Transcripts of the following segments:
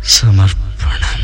സമർപ്പണം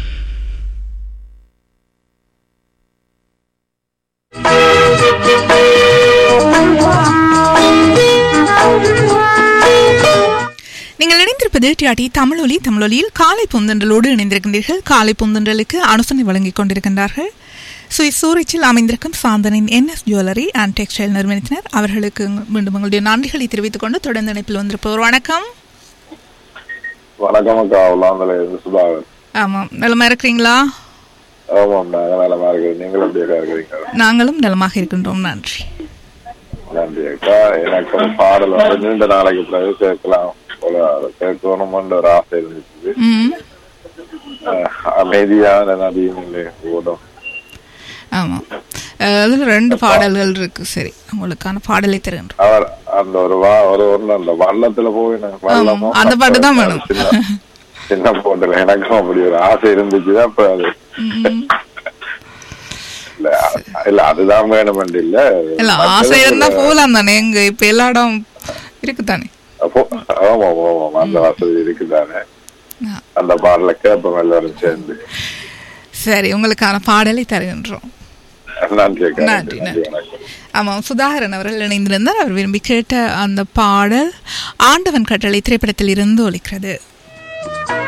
நீங்கள் இணைந்திருப்பது டிஆர்டி தமிழொலி தமிழொலியில் காலை பொந்தன்றலோடு இணைந்திருக்கின்றீர்கள் காலை பொந்தன்றலுக்கு அனுசனை வழங்கிக் கொண்டிருக்கின்றார்கள் சுவிஸ் சூரிச்சில் அமைந்திருக்கும் சாந்தனின் என்எஸ் ஜுவல்லரி அண்ட் டெக்ஸ்டைல் நிறுவனத்தினர் அவர்களுக்கு மீண்டும் உங்களுடைய நன்றிகளை தெரிவித்துக் கொண்டு தொடர்ந்து இணைப்பில் வந்திருப்போர் வணக்கம் வணக்கம் அக்கா உலாந்தல இருந்து சுதாகர் ஆமாம் நலமா இருக்கிறீங்களா ஆமாம் நாங்க நலமா இருக்கிறோம் நீங்கள் எப்படி அக்கா இருக்கிறீங்க நாங்களும் நலமாக இருக்கின்றோம் நன்றி நன்றி அக்கா எனக்கு ஒரு பாடல் வந்து நீண்ட நாளைக்கு பிறகு கேட்கலாம் போல அதை கேட்கணும்ன்ற ஒரு ஆசை இருந்துச்சு ம் அஹ், அமைதியான நதியினிலே ஓடும் ஆமாம் அஹ், அதுல ரெண்டு பாடல்கள் இருக்கு சரி உங்களுக்கான பாடலை தருகின்றோம் அவர் அந்த ஒரு வா ஒரு ஒண்ணு அந்த வள்ளத்துல போய் நான் வள்ளமோ அந்த பாட்டு தான் வேணும். சின்ன சின்ன போட்டுல எனக்கும் அப்படி ஒரு ஆசை இருந்துச்சு அப்ப அது ம். இல்ல இல்ல அதுதான் வேணும் இல்ல இல்ல ஆசை இருந்தா போகலாம் தானே எங்க இப்ப எல்லா இடம் இருக்குதானே அப்போ ஆமா ஆமா அந்த வசதி இருக்குதானே ஆ. அந்த பாடல கேட்போம் எல்லாரும் சேர்ந்து சரி உங்களுக்கான பாடலை தருகின்றோம் நன்றி அக்கா நன்றி, நன்றி நன்றி. வணக்கம் ஆமாம் சுதாகரன் அவர்கள் இணைந்திருந்தார் அவர் விரும்பி கேட்ட அந்த பாடல் ஆண்டவன் கட்டளை திரைப்படத்தில் இருந்து ஒலிக்கிறது